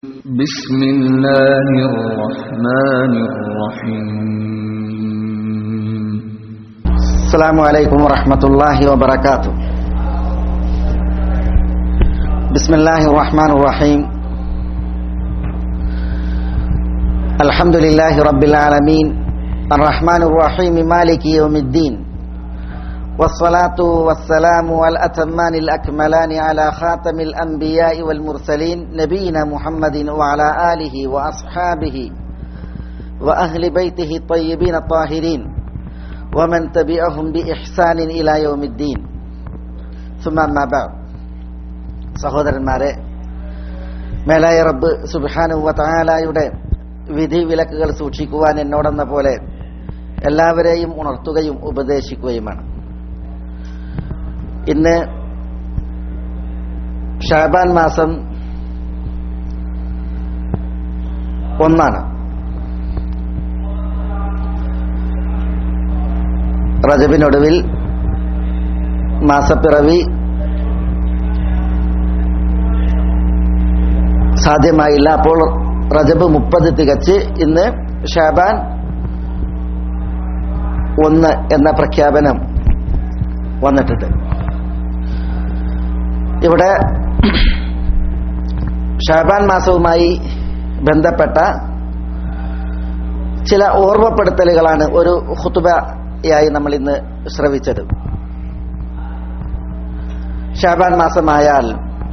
بسم الله الرحمن الرحيم السلام عليكم ورحمة الله وبركاته بسم الله الرحمن الرحيم الحمد لله رب العالمين الرحمن الرحيم مالك يوم الدين والصلاة والسلام والأتمان الأكملان على خاتم الأنبياء والمرسلين نبينا محمد وعلى آله وأصحابه وأهل بيته الطيبين الطاهرين ومن تبعهم بإحسان إلى يوم الدين ثم أما بعد സഹോദരന്മാരെ മേലായ റബ്ബ് സുബാനുവ താലായുടെ വിധി വിലക്കുകൾ സൂക്ഷിക്കുവാൻ എന്നോടെന്ന പോലെ എല്ലാവരെയും ഉണർത്തുകയും ഉപദേശിക്കുകയുമാണ് ഇന്ന് ഷാബാൻ മാസം ഒന്നാണ് റജബിനൊടുവിൽ മാസപ്പിറവി സാധ്യമായില്ല അപ്പോൾ റജബ് മുപ്പത് തികച്ച് ഇന്ന് ഷാബാൻ ഒന്ന് എന്ന പ്രഖ്യാപനം വന്നിട്ടുണ്ട് ഇവിടെ ഷാബാൻ മാസവുമായി ബന്ധപ്പെട്ട ചില ഓർമ്മപ്പെടുത്തലുകളാണ് ഒരു ഹുത്തുബയായി നമ്മൾ ഇന്ന് ശ്രവിച്ചത് ഷാബാൻ മാസമായാൽ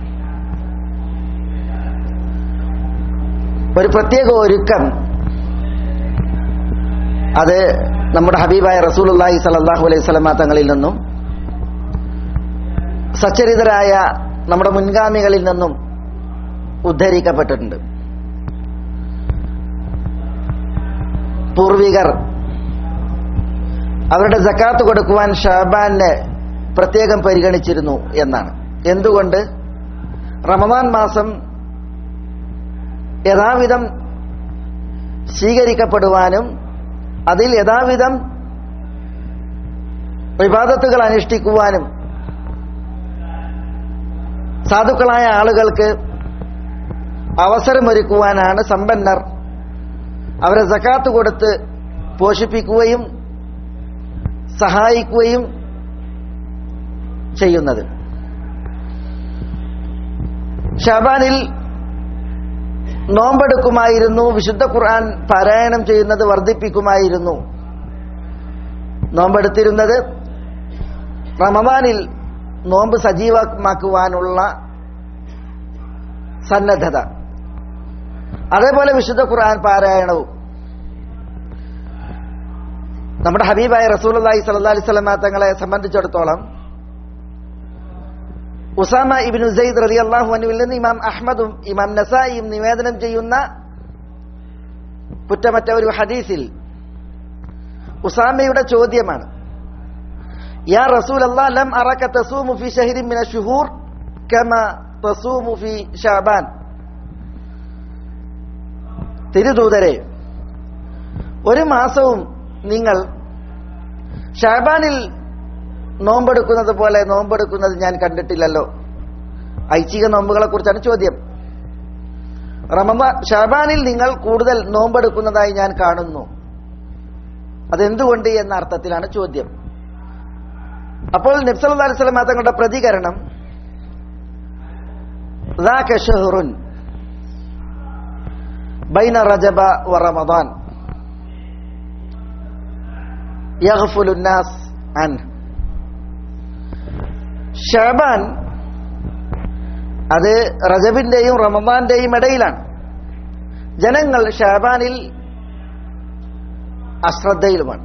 ഒരു പ്രത്യേക ഒരുക്കം അത് നമ്മുടെ ഹബീബായ റസൂലുള്ളാഹി സല്ലല്ലാഹു അലൈഹി വസല്ലമ തങ്ങളിൽ നിന്നും സച്ചരിതരായ നമ്മുടെ മുൻഗാമികളിൽ നിന്നും ഉദ്ധരിക്കപ്പെട്ടിട്ടുണ്ട് പൂർവികർ അവരുടെ ജക്കാത്ത് കൊടുക്കുവാൻ ഷാബാനെ പ്രത്യേകം പരിഗണിച്ചിരുന്നു എന്നാണ് എന്തുകൊണ്ട് റമദാൻ മാസം യഥാവിധം സ്വീകരിക്കപ്പെടുവാനും അതിൽ യഥാവിധം വിവാദത്തുകൾ അനുഷ്ഠിക്കുവാനും സാധുക്കളായ ആളുകൾക്ക് അവസരമൊരുക്കുവാനാണ് സമ്പന്നർ അവരെ സക്കാത്ത് കൊടുത്ത് പോഷിപ്പിക്കുകയും സഹായിക്കുകയും ചെയ്യുന്നത് ഷാബാനിൽ നോമ്പെടുക്കുമായിരുന്നു വിശുദ്ധ ഖുർആൻ പാരായണം ചെയ്യുന്നത് വർദ്ധിപ്പിക്കുമായിരുന്നു നോമ്പെടുത്തിരുന്നത് റമദാനിൽ നോമ്പ് സജീവമാക്കുവാനുള്ള സന്നദ്ധത അതേപോലെ വിശുദ്ധ ഖുർആൻ പാരായണവും നമ്മുടെ ഹബീബായ റസൂലി സല്ലാ അലിസ്ലാം തങ്ങളെ സംബന്ധിച്ചിടത്തോളം ഉസാമ ഇബിൻ ഉസൈദ് റലി അള്ളാഹു അനുവിൽ നിന്ന് ഇമാം അഹമ്മദും ഇമാം നസായിയും നിവേദനം ചെയ്യുന്ന കുറ്റമറ്റ ഒരു ഹദീസിൽ ഉസാമയുടെ ചോദ്യമാണ് യാ റസൂൽ ലം അറക തസൂമു ഫി ഷഹരിൻ മിന ഷുഹൂർ കമ തസൂമു ഫി ഷാബാൻ തിരുദൂതരെ ഒരു മാസവും നിങ്ങൾ ഷാബാനിൽ നോമ്പെടുക്കുന്നത് പോലെ നോമ്പെടുക്കുന്നത് ഞാൻ കണ്ടിട്ടില്ലല്ലോ ഐച്ഛിക നോമ്പുകളെ കുറിച്ചാണ് ചോദ്യം റമദ ഷാബാനിൽ നിങ്ങൾ കൂടുതൽ നോമ്പെടുക്കുന്നതായി ഞാൻ കാണുന്നു അതെന്തുകൊണ്ട് എന്ന അർത്ഥത്തിലാണ് ചോദ്യം അപ്പോൾ നബ്സല്ലാ അലിസ്ലാം തങ്ങളുടെ പ്രതികരണം ബൈന റജബ വ റമദാൻ യഗ്ഫുലുന്നാസ് അൻഹു ഷാബാൻ അത് റജബിന്റെയും റമദാന്റെയും ഇടയിലാണ് ജനങ്ങൾ ഷാബാനിൽ അശ്രദ്ധയിലുമാണ്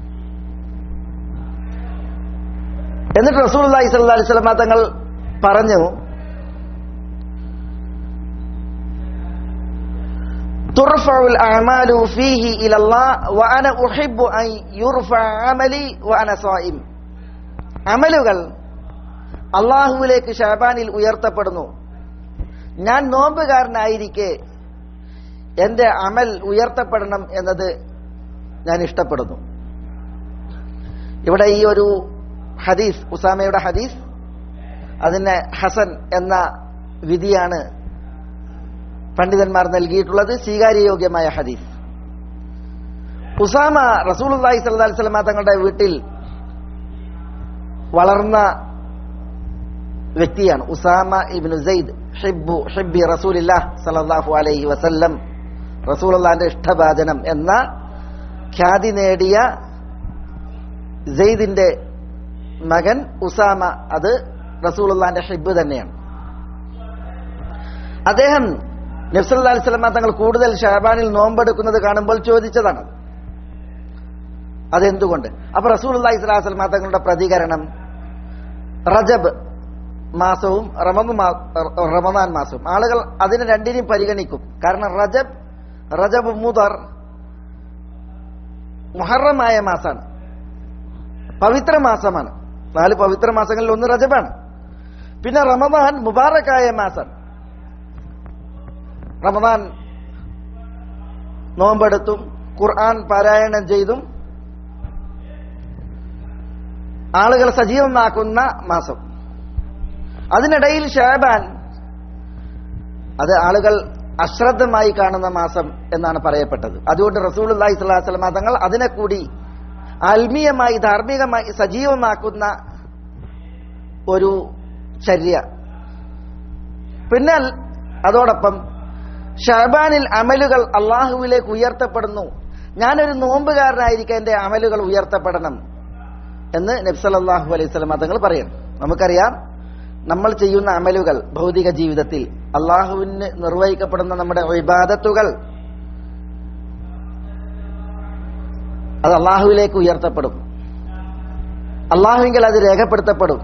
എന്നിട്ട് റസൂൽ അലൈഹി സ്വല്ലാ അലിസ്ലാം തങ്ങൾ പറഞ്ഞു ترفع الأعمال فيه إلى الله وأنا أحب أن يرفع عملي وأنا صائم അമലുകൾ അള്ളാഹുവിലേക്ക് ഷാബാനിൽ ഉയർത്തപ്പെടുന്നു ഞാൻ നോമ്പുകാരനായിരിക്കെ എന്റെ അമൽ ഉയർത്തപ്പെടണം എന്നത് ഞാൻ ഇഷ്ടപ്പെടുന്നു ഇവിടെ ഈ ഒരു ഹദീസ് ഉസാമയുടെ ഹദീസ് അതിനെ ഹസൻ എന്ന വിധിയാണ് പണ്ഡിതന്മാർ നൽകിയിട്ടുള്ളത് സ്വീകാര്യയോഗ്യമായ ഹദീസ് ഉസാമ റസൂലുള്ളാഹി സ്വല്ലല്ലാഹി അലൈഹി വസല്ലമ തങ്ങളുടെ വീട്ടിൽ വളർന്ന വ്യക്തിയാണ് ഉസാമ ഇബ്നു സെയ്ദ് ഹിബ്ബു ഹിബ്ബി റസൂലില്ലാഹ് സല്ലല്ലാഹു അലൈഹി വസല്ലം റസൂലുള്ളാഹിന്റെ ഇഷ്ടഭാജനം എന്ന ഖ്യാതി നേടിയ സെയ്ദിന്റെ മകൻ ഉസാമ അത് റസൂലുള്ളാഹിന്റെ ഹിബ്ബ് തന്നെയാണ് അദ്ദേഹം നബ്സല്ലാ അലൈഹി സ്വലമ തങ്ങൾ കൂടുതൽ ഷാബാനിൽ നോമ്പെടുക്കുന്നത് കാണുമ്പോൾ ചോദിച്ചതാണ് അതെന്തുകൊണ്ട് അപ്പൊ റസൂൽ അള്ളാഹി സ്വലാഹു സ്വലമ തങ്ങളുടെ പ്രതികരണം റജബ് മാസവും റമദ് റമദാൻ മാസവും ആളുകൾ അതിനെ രണ്ടിനെയും പരിഗണിക്കും കാരണം റജബ് റജബ് മുതർ മുഹറമായ മാസമാണ് പവിത്ര മാസമാണ് നാല് പവിത്ര മാസങ്ങളിൽ ഒന്ന് റജബാണ് പിന്നെ റമദാൻ മുബാറക്കായ മാസം റമദാൻ നോമ്പെടുത്തും ഖുർആൻ പാരായണം ചെയ്തും ആളുകൾ സജീവമാക്കുന്ന മാസം അതിനിടയിൽ ഷാബാൻ അത് ആളുകൾ അശ്രദ്ധമായി കാണുന്ന മാസം എന്നാണ് പറയപ്പെട്ടത് അതുകൊണ്ട് റസൂൽ അള്ളാഹി സ്വലാഹു വസ്ലമ തങ്ങൾ അതിനെ കൂടി ആത്മീയമായി ധാർമ്മികമായി സജീവമാക്കുന്ന ഒരു ചര്യ പിന്നെ അതോടൊപ്പം ഷാബാനിൽ അമലുകൾ അള്ളാഹുവിലേക്ക് ഉയർത്തപ്പെടുന്നു ഞാനൊരു നോമ്പുകാരനായിരിക്കും എന്റെ അമലുകൾ ഉയർത്തപ്പെടണം എന്ന് നബ്സലല്ലാഹു അലൈഹി സ്വലം തങ്ങൾ പറയണം നമുക്കറിയാം നമ്മൾ ചെയ്യുന്ന അമലുകൾ ഭൗതിക ജീവിതത്തിൽ അള്ളാഹുവിന് നിർവഹിക്കപ്പെടുന്ന നമ്മുടെ വിവാദത്തുകൾ അത് അള്ളാഹുവിലേക്ക് ഉയർത്തപ്പെടും അള്ളാഹുവിങ്കിൽ അത് രേഖപ്പെടുത്തപ്പെടും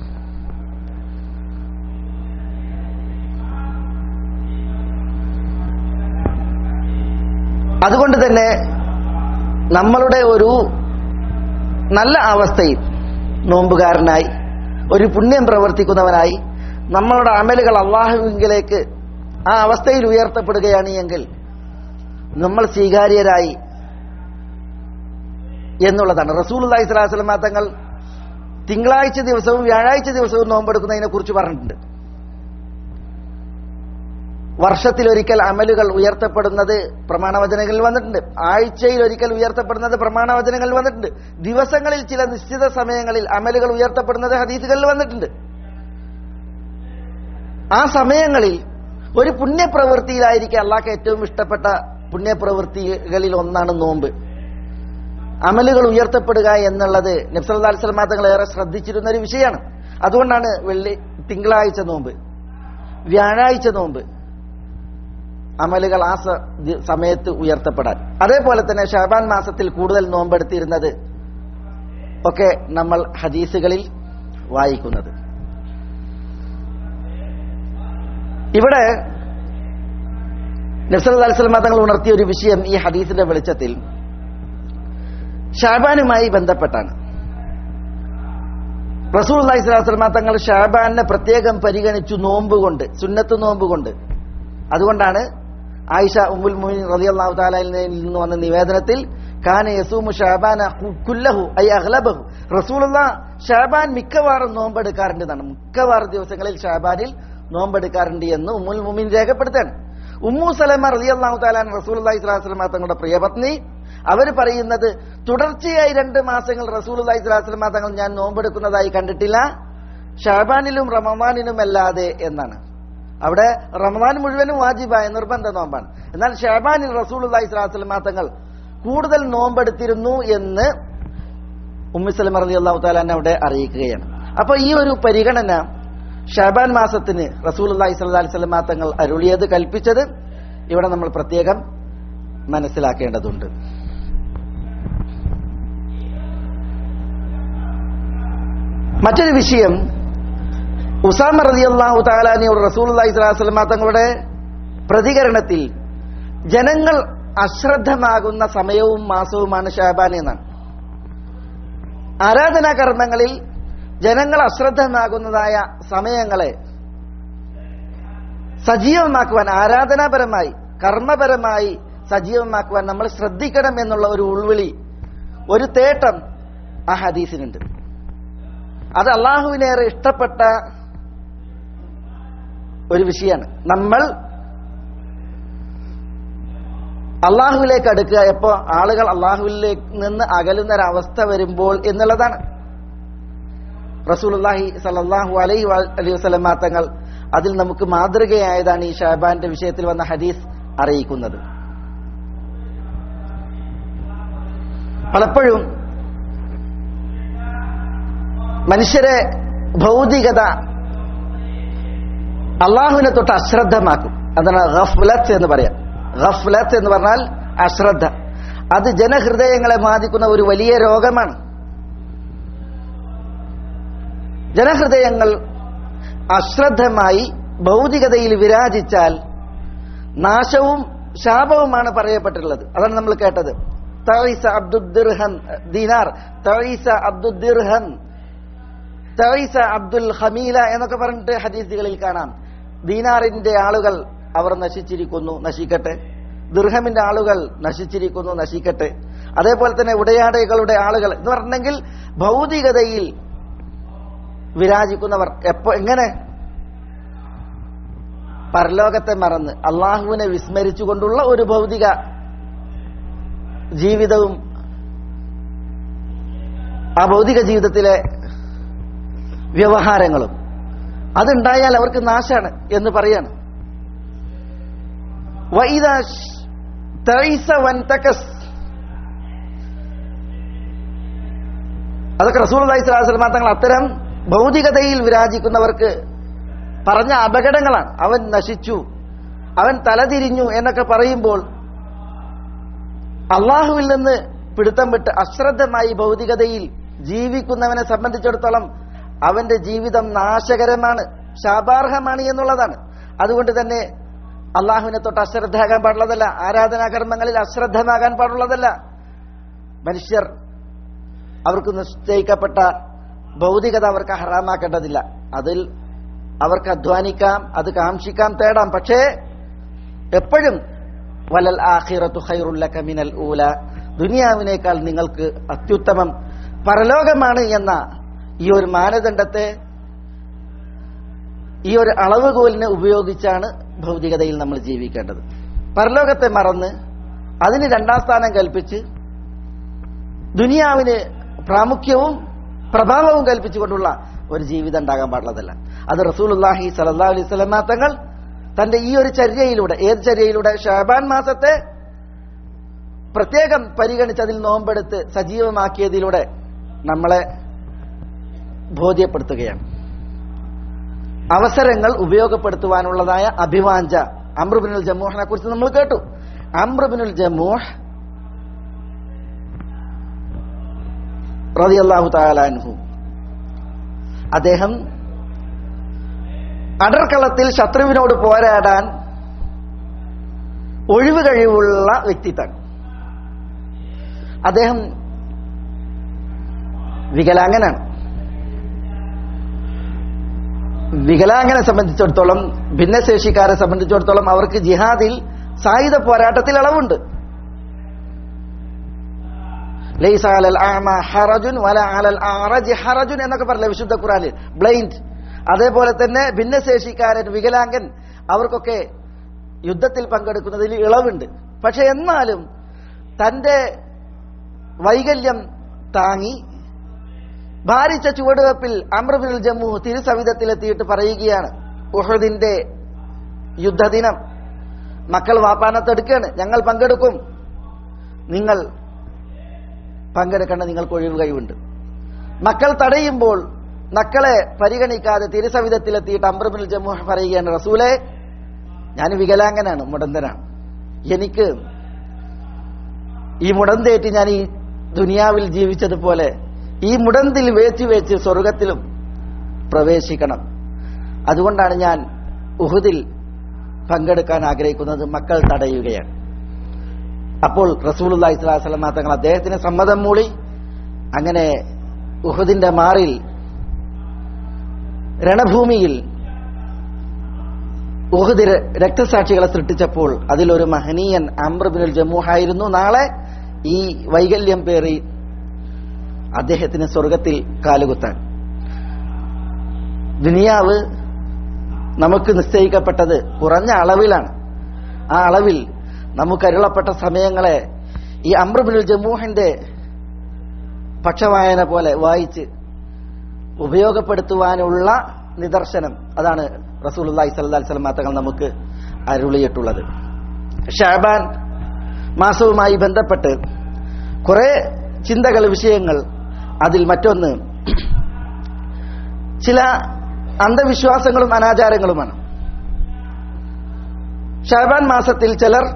അതുകൊണ്ട് തന്നെ നമ്മളുടെ ഒരു നല്ല അവസ്ഥയിൽ നോമ്പുകാരനായി ഒരു പുണ്യം പ്രവർത്തിക്കുന്നവനായി നമ്മളുടെ അമലുകൾ അള്ളാഹുവിങ്കിലേക്ക് ആ അവസ്ഥയിൽ ഉയർത്തപ്പെടുകയാണ് എങ്കിൽ നമ്മൾ സ്വീകാര്യരായി എന്നുള്ളതാണ് റസൂൽ അള്ളാഹി സ്വലാസ്ലമ തങ്ങൾ തിങ്കളാഴ്ച ദിവസവും വ്യാഴാഴ്ച ദിവസവും നോമ്പെടുക്കുന്നതിനെ കുറിച്ച് പറഞ്ഞിട്ടുണ്ട് വർഷത്തിലൊരിക്കൽ അമലുകൾ ഉയർത്തപ്പെടുന്നത് പ്രമാണവചനങ്ങളിൽ വന്നിട്ടുണ്ട് ആഴ്ചയിൽ ഒരിക്കൽ ഉയർത്തപ്പെടുന്നത് പ്രമാണവചനങ്ങളിൽ വന്നിട്ടുണ്ട് ദിവസങ്ങളിൽ ചില നിശ്ചിത സമയങ്ങളിൽ അമലുകൾ ഉയർത്തപ്പെടുന്നത് ഹദീസുകളിൽ വന്നിട്ടുണ്ട് ആ സമയങ്ങളിൽ ഒരു പുണ്യപ്രവൃത്തിയിലായിരിക്കും അള്ളാഹ്ക്ക് ഏറ്റവും ഇഷ്ടപ്പെട്ട പുണ്യപ്രവൃത്തികളിൽ ഒന്നാണ് നോമ്പ് അമലുകൾ ഉയർത്തപ്പെടുക എന്നുള്ളത് നബ്സല്ലാ അലിസ്ലാം തങ്ങൾ ഏറെ ശ്രദ്ധിച്ചിരുന്ന ഒരു വിഷയമാണ് അതുകൊണ്ടാണ് വെള്ളി തിങ്കളാഴ്ച നോമ്പ് വ്യാഴാഴ്ച നോമ്പ് അമലുകൾ ആ സമയത്ത് ഉയർത്തപ്പെടാൻ അതേപോലെ തന്നെ ഷാബാൻ മാസത്തിൽ കൂടുതൽ നോമ്പെടുത്തിരുന്നത് ഒക്കെ നമ്മൾ ഹദീസുകളിൽ വായിക്കുന്നത് ഇവിടെ നബ്സൽ അലിസ്ലാം തങ്ങൾ ഉണർത്തിയ ഒരു വിഷയം ഈ ഹദീസിന്റെ വെളിച്ചത്തിൽ ഷാബാനുമായി ബന്ധപ്പെട്ടാണ് റസൂൽ അള്ളഹി സ്വലാസ്ലമ തങ്ങൾ ഷാബാനെ പ്രത്യേകം പരിഗണിച്ചു നോമ്പ് കൊണ്ട് സുന്നത്ത് നോമ്പ് കൊണ്ട് അതുകൊണ്ടാണ് ആയിഷ ഉമ്മുൽ മുഹിൻ റളിയല്ലാഹു തആലയിൽ നിന്ന് വന്ന നിവേദനത്തിൽ കാന യസൂമു ഷാബാന കുല്ലഹു ഐ അഗ്ലബഹു റസൂലുള്ള ഷാബാൻ മിക്കവാറും നോമ്പെടുക്കാറുണ്ട് എന്നാണ് മിക്കവാറും ദിവസങ്ങളിൽ ഷാബാനിൽ നോമ്പെടുക്കാറുണ്ട് എന്ന് ഉമ്മുൽ മുമിൻ രേഖപ്പെടുത്താണ് ഉമ്മു സലമ റളിയല്ലാഹു തആല റസൂലുള്ളാഹി സ്വല്ലല്ലാഹു അലൈഹി വസല്ലം തങ്ങളുടെ പ്രിയപത്നി അവർ പറയുന്നത് തുടർച്ചയായി രണ്ട് മാസങ്ങൾ റസൂലുള്ളാഹി സ്വല്ലല്ലാഹു അലൈഹി വസല്ലം തങ്ങൾ ഞാൻ നോമ്പെടുക്കുന്നതായി കണ്ടിട്ടില്ല ഷാബാനിലും റമദാനിലും അല്ലാതെ എന്നാണ് അവിടെ റമദാൻ മുഴുവനും വാജിബായ നിർബന്ധ നോമ്പാണ് എന്നാൽ ഷാബാനിൽ റസൂൽ അള്ളഹി സ്വലാസ്ലം തങ്ങൾ കൂടുതൽ നോമ്പെടുത്തിരുന്നു എന്ന് ഉമ്മിസ്ലം അലി അള്ളാഹു താലാൻ അവിടെ അറിയിക്കുകയാണ് അപ്പൊ ഈ ഒരു പരിഗണന ഷാബാൻ മാസത്തിന് റസൂൽ അള്ളഹി സ്വല്ലാ അലിസ്ലം തങ്ങൾ അരുളിയത് കൽപ്പിച്ചത് ഇവിടെ നമ്മൾ പ്രത്യേകം മനസ്സിലാക്കേണ്ടതുണ്ട് മറ്റൊരു വിഷയം ഉസാമ റതി അള്ളാഹു താലാനിയോട് റസൂൽ അള്ളഹി സ്വലാസ്ലമ തങ്ങളുടെ പ്രതികരണത്തിൽ ജനങ്ങൾ അശ്രദ്ധമാകുന്ന സമയവും മാസവുമാണ് ഷാബാൻ എന്നാണ് ആരാധനാ കർമ്മങ്ങളിൽ ജനങ്ങൾ അശ്രദ്ധമാകുന്നതായ സമയങ്ങളെ സജീവമാക്കുവാൻ ആരാധനാപരമായി കർമ്മപരമായി സജീവമാക്കുവാൻ നമ്മൾ ശ്രദ്ധിക്കണം എന്നുള്ള ഒരു ഉൾവിളി ഒരു തേട്ടം ആ ഹദീസിനുണ്ട് അത് അള്ളാഹുവിനേറെ ഇഷ്ടപ്പെട്ട ഒരു വിഷയമാണ് നമ്മൾ അള്ളാഹുവിലേക്ക് അടുക്കുക എപ്പോ ആളുകൾ അള്ളാഹുവിലേക്ക് നിന്ന് അകലുന്ന ഒരവസ്ഥ വരുമ്പോൾ എന്നുള്ളതാണ് റസൂലുള്ളാഹി സല്ലല്ലാഹു അലൈഹി വ- അലൈഹി വസല്ലം തങ്ങൾ അതിൽ നമുക്ക് മാതൃകയായതാണ് ഈ ഷാബാന്റെ വിഷയത്തിൽ വന്ന ഹദീസ് അറിയിക്കുന്നത് പലപ്പോഴും മനുഷ്യരെ ഭൗതികത അള്ളാഹുവിനെ തൊട്ട് അശ്രദ്ധമാക്കും അതാണ് ഗഫ്ലത്ത് എന്ന് പറയാം ഗഫ്ലത്ത് എന്ന് പറഞ്ഞാൽ അശ്രദ്ധ അത് ജനഹൃദയങ്ങളെ ബാധിക്കുന്ന ഒരു വലിയ രോഗമാണ് ജനഹൃദയങ്ങൾ അശ്രദ്ധമായി ഭൗതികതയിൽ വിരാജിച്ചാൽ നാശവും ശാപവുമാണ് പറയപ്പെട്ടിട്ടുള്ളത് അതാണ് നമ്മൾ കേട്ടത് തഴീസ അബ്ദുദ്ദിർഹൻ ദീനാർ തഴീസ അബ്ദുദ്ദിർഹൻ തഴീസ അബ്ദുൽ ഹമീല എന്നൊക്കെ പറഞ്ഞിട്ട് ഹദീസുകളിൽ കാണാം ദീനാറിന്റെ ആളുകൾ അവർ നശിച്ചിരിക്കുന്നു നശിക്കട്ടെ ദുർഹമിന്റെ ആളുകൾ നശിച്ചിരിക്കുന്നു നശിക്കട്ടെ അതേപോലെ തന്നെ ഉടയാടകളുടെ ആളുകൾ എന്ന് പറഞ്ഞെങ്കിൽ ഭൗതികതയിൽ വിരാജിക്കുന്നവർ എപ്പോ എങ്ങനെ പരലോകത്തെ മറന്ന് അള്ളാഹുവിനെ വിസ്മരിച്ചുകൊണ്ടുള്ള ഒരു ഭൗതിക ജീവിതവും ആ ഭൗതിക ജീവിതത്തിലെ വ്യവഹാരങ്ങളും അതുണ്ടായാൽ അവർക്ക് നാശാണ് എന്ന് പറയാണ് വൈദ തൈസ വൻതകസ് അതൊക്കെ റസൂൽ അലൈഹി സ്വലാസ്ലമ തങ്ങൾ അത്തരം ഭൗതികതയിൽ വിരാജിക്കുന്നവർക്ക് പറഞ്ഞ അപകടങ്ങളാണ് അവൻ നശിച്ചു അവൻ തലതിരിഞ്ഞു എന്നൊക്കെ പറയുമ്പോൾ അള്ളാഹുവിൽ നിന്ന് പിടുത്തം വിട്ട് അശ്രദ്ധമായി ഭൗതികതയിൽ ജീവിക്കുന്നവനെ സംബന്ധിച്ചിടത്തോളം അവന്റെ ജീവിതം നാശകരമാണ് ശാപാർഹമാണ് എന്നുള്ളതാണ് അതുകൊണ്ട് തന്നെ അള്ളാഹുവിനെ തൊട്ട് അശ്രദ്ധയാകാൻ പാടുള്ളതല്ല ആരാധനാകർമ്മങ്ങളിൽ അശ്രദ്ധമാകാൻ പാടുള്ളതല്ല മനുഷ്യർ അവർക്ക് നിശ്ചയിക്കപ്പെട്ട ഭൗതികത അവർക്ക് ഹറാമാക്കേണ്ടതില്ല അതിൽ അവർക്ക് അധ്വാനിക്കാം അത് കാംക്ഷിക്കാം തേടാം പക്ഷേ എപ്പോഴും വലൽ ആഖിറത്തു ഖൈറുല്ലക മിനൽ ഊല ദുനിയാവിനേക്കാൾ നിങ്ങൾക്ക് അത്യുത്തമം പരലോകമാണ് എന്ന ഈ ഒരു മാനദണ്ഡത്തെ ഈ ഒരു അളവുകോലിനെ ഉപയോഗിച്ചാണ് ഭൗതികതയിൽ നമ്മൾ ജീവിക്കേണ്ടത് പരലോകത്തെ മറന്ന് അതിന് രണ്ടാം സ്ഥാനം കൽപ്പിച്ച് ദുനിയാവിന് പ്രാമുഖ്യവും പ്രഭാവവും കൽപ്പിച്ചുകൊണ്ടുള്ള ഒരു ജീവിതം ഉണ്ടാകാൻ പാടുള്ളതല്ല അത് റസൂലുല്ലാഹി സലല്ലാ അലൈഹി സ്വലമാ തങ്ങൾ തന്റെ ഈ ഒരു ചര്യയിലൂടെ ഏത് ചര്യയിലൂടെ ഷാബാൻ മാസത്തെ പ്രത്യേകം പരിഗണിച്ച് അതിൽ നോമ്പെടുത്ത് സജീവമാക്കിയതിലൂടെ നമ്മളെ ബോധ്യപ്പെടുത്തുകയാണ് അവസരങ്ങൾ ഉപയോഗപ്പെടുത്തുവാനുള്ളതായ അഭിവാഞ്ച അമ്രുബിനുൽ ജമൂഹിനെ കുറിച്ച് നമ്മൾ കേട്ടു അമ്രുബിനുൽ ജമൂഹ് റളിയല്ലാഹു താലാൻഹു അദ്ദേഹം അടർക്കളത്തിൽ ശത്രുവിനോട് പോരാടാൻ ഒഴിവ് കഴിവുള്ള വ്യക്തിത്വമാണ് അദ്ദേഹം വികലാംഗനാണ് വികലാംഗനെ സംബന്ധിച്ചിടത്തോളം ഭിന്നശേഷിക്കാരെ സംബന്ധിച്ചിടത്തോളം അവർക്ക് ജിഹാദിൽ സായുധ പോരാട്ടത്തിൽ അളവുണ്ട് ലൈസ അലൽ അഅമ ഹറജുൻ വല അലൽ അറജ് ഹറജുൻ എന്നൊക്കെ പറയില്ല വിശുദ്ധ ഖുറാനിൽ ബ്ലൈൻഡ് അതേപോലെ തന്നെ ഭിന്നശേഷിക്കാരൻ വികലാംഗൻ അവർക്കൊക്കെ യുദ്ധത്തിൽ പങ്കെടുക്കുന്നതിൽ ഇളവുണ്ട് പക്ഷെ എന്നാലും തന്റെ വൈകല്യം താങ്ങി ഭാരിച്ച ചുവടുവെപ്പിൽ അമ്രബിനുൽ ജമ്മു തിരുസവിധത്തിലെത്തിയിട്ട് പറയുകയാണ് ഉഹദിന്റെ യുദ്ധദിനം മക്കൾ വാപ്പാനത്തെടുക്കാണ് ഞങ്ങൾ പങ്കെടുക്കും നിങ്ങൾ പങ്കെടുക്കേണ്ട നിങ്ങൾക്ക് ഒഴിവ് കഴിവുണ്ട് മക്കൾ തടയുമ്പോൾ മക്കളെ പരിഗണിക്കാതെ തിരുസവിധത്തിലെത്തിയിട്ട് അമ്രബിനുൽ ജമ്മു പറയുകയാണ് റസൂലെ ഞാൻ വികലാംഗനാണ് മുടന്തനാണ് എനിക്ക് ഈ മുടന്തേറ്റ് ഞാൻ ഈ ദുനിയാവിൽ ജീവിച്ചതുപോലെ ഈ മുടന്തിൽ വേച്ച് വേച്ച് സ്വർഗത്തിലും പ്രവേശിക്കണം അതുകൊണ്ടാണ് ഞാൻ ഉഹുദിൽ പങ്കെടുക്കാൻ ആഗ്രഹിക്കുന്നത് മക്കൾ തടയുകയാണ് അപ്പോൾ റസൂലുല്ലാഹി സ്വലാഹു വസ്ലമ തങ്ങൾ അദ്ദേഹത്തിന് സമ്മതം മൂളി അങ്ങനെ ഉഹുദിന്റെ മാറിൽ രണഭൂമിയിൽ ഉഹുദ് ര- രക്തസാക്ഷികളെ സൃഷ്ടിച്ചപ്പോൾ അതിലൊരു മഹനീയൻ അമ്രബിനുൽ ജമ്മൂഹായിരുന്നു നാളെ ഈ വൈകല്യം പേറി അദ്ദേഹത്തിന് സ്വർഗത്തിൽ കാലുകുത്താൻ ദുനിയാവ് നമുക്ക് നിശ്ചയിക്കപ്പെട്ടത് കുറഞ്ഞ അളവിലാണ് ആ അളവിൽ നമുക്കരുളപ്പെട്ട സമയങ്ങളെ ഈ അമ്രബിനുൽ ജമൂഹിന്റെ പക്ഷവായന പോലെ വായിച്ച് ഉപയോഗപ്പെടുത്തുവാനുള്ള നിദർശനം അതാണ് റസൂലുള്ളാഹി സ്വല്ലല്ലാഹി അലൈഹി വസല്ലം തങ്ങൾ നമുക്ക് അരുളിയിട്ടുള്ളത് ഷാബാൻ മാസവുമായി ബന്ധപ്പെട്ട് കുറെ ചിന്തകൾ വിഷയങ്ങൾ അതിൽ മറ്റൊന്ന് ചില അന്ധവിശ്വാസങ്ങളും അനാചാരങ്ങളുമാണ് ഷാബാൻ മാസത്തിൽ ചിലർ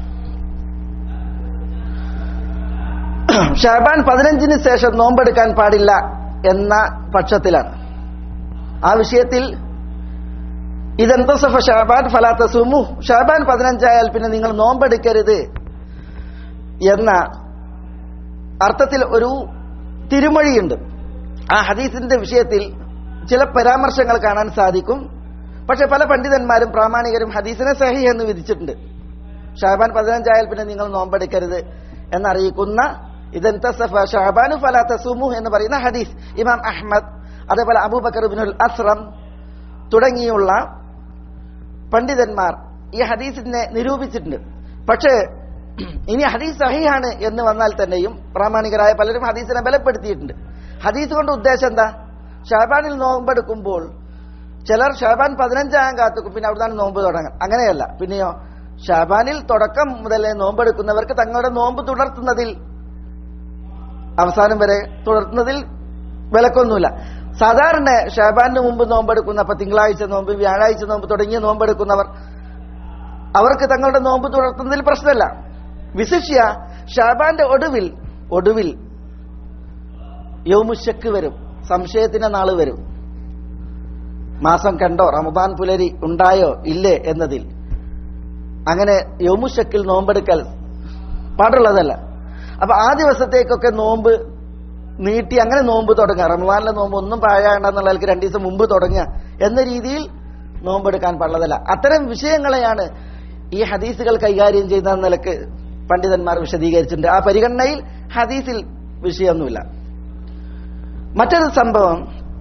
ഷാബാൻ പതിനഞ്ചിന് ശേഷം നോമ്പെടുക്കാൻ പാടില്ല എന്ന പക്ഷത്തിലാണ് ആ വിഷയത്തിൽ ഇതെന്തസഫ ഷാബാൻ ഫലാത്ത സുമു ഷാബാൻ പതിനഞ്ചായാൽ പിന്നെ നിങ്ങൾ നോമ്പെടുക്കരുത് എന്ന അർത്ഥത്തിൽ ഒരു തിരുമൊഴിയുണ്ട് ആ ഹദീസിന്റെ വിഷയത്തിൽ ചില പരാമർശങ്ങൾ കാണാൻ സാധിക്കും പക്ഷെ പല പണ്ഡിതന്മാരും പ്രാമാണികരും ഹദീസിനെ സഹി എന്ന് വിധിച്ചിട്ടുണ്ട് ഷാബാൻ പതിനഞ്ചായാൽ പിന്നെ നിങ്ങൾ നോമ്പെടുക്കരുത് എന്നറിയിക്കുന്ന ഇതെന്തസഫ ഷാബാനു ഫലാത്ത സുമു എന്ന് പറയുന്ന ഹദീസ് ഇമാം അഹ്മദ് അതേപോലെ അബൂബക്കർ ബിനുൽ അസ്രം തുടങ്ങിയുള്ള പണ്ഡിതന്മാർ ഈ ഹദീസിനെ നിരൂപിച്ചിട്ടുണ്ട് പക്ഷേ ഇനി ഹദീസ് സഹിയാണ് എന്ന് വന്നാൽ തന്നെയും പ്രാമാണികരായ പലരും ഹദീസിനെ ബലപ്പെടുത്തിയിട്ടുണ്ട് ഹദീസ് കൊണ്ട് ഉദ്ദേശം എന്താ ഷാബാനിൽ നോമ്പെടുക്കുമ്പോൾ ചിലർ ഷാബാൻ പതിനഞ്ചാം കാത്തുക്കും പിന്നെ അവിടുന്ന് നോമ്പ് തുടങ്ങാം അങ്ങനെയല്ല പിന്നെയോ ഷാബാനിൽ തുടക്കം മുതലേ നോമ്പെടുക്കുന്നവർക്ക് തങ്ങളുടെ നോമ്പ് തുടർത്തുന്നതിൽ അവസാനം വരെ തുടർത്തുന്നതിൽ വിലക്കൊന്നുമില്ല സാധാരണ ഷാബാന് മുമ്പ് നോമ്പെടുക്കുന്ന അപ്പൊ തിങ്കളാഴ്ച നോമ്പ് വ്യാഴാഴ്ച നോമ്പ് തുടങ്ങിയ നോമ്പെടുക്കുന്നവർ അവർക്ക് തങ്ങളുടെ നോമ്പ് തുടർത്തുന്നതിൽ പ്രശ്നമല്ല വിശിഷ്യ ഷാബാന്റെ ഒടുവിൽ ഒടുവിൽ യൗമുശക്ക് വരും സംശയത്തിന്റെ നാള് വരും മാസം കണ്ടോ റമദാൻ പുലരി ഉണ്ടായോ ഇല്ലേ എന്നതിൽ അങ്ങനെ യൗമുശക്കിൽ നോമ്പെടുക്കൽ പാടുള്ളതല്ല അപ്പൊ ആ ദിവസത്തേക്കൊക്കെ നോമ്പ് നീട്ടി അങ്ങനെ നോമ്പ് തുടങ്ങുക റമദാനിലെ നോമ്പ് ഒന്നും പാഴാണ്ടെന്നുള്ളവർക്ക് രണ്ടു ദിവസം മുമ്പ് തുടങ്ങുക എന്ന രീതിയിൽ നോമ്പെടുക്കാൻ പാടുള്ളതല്ല അത്തരം വിഷയങ്ങളെയാണ് ഈ ഹദീസുകൾ കൈകാര്യം ചെയ്യുന്ന നിലക്ക് പണ്ഡിതന്മാർ വിശദീകരിച്ചിട്ടുണ്ട് ആ പരിഗണനയിൽ ഹദീസിൽ വിഷയമൊന്നുമില്ല മറ്റൊരു സംഭവം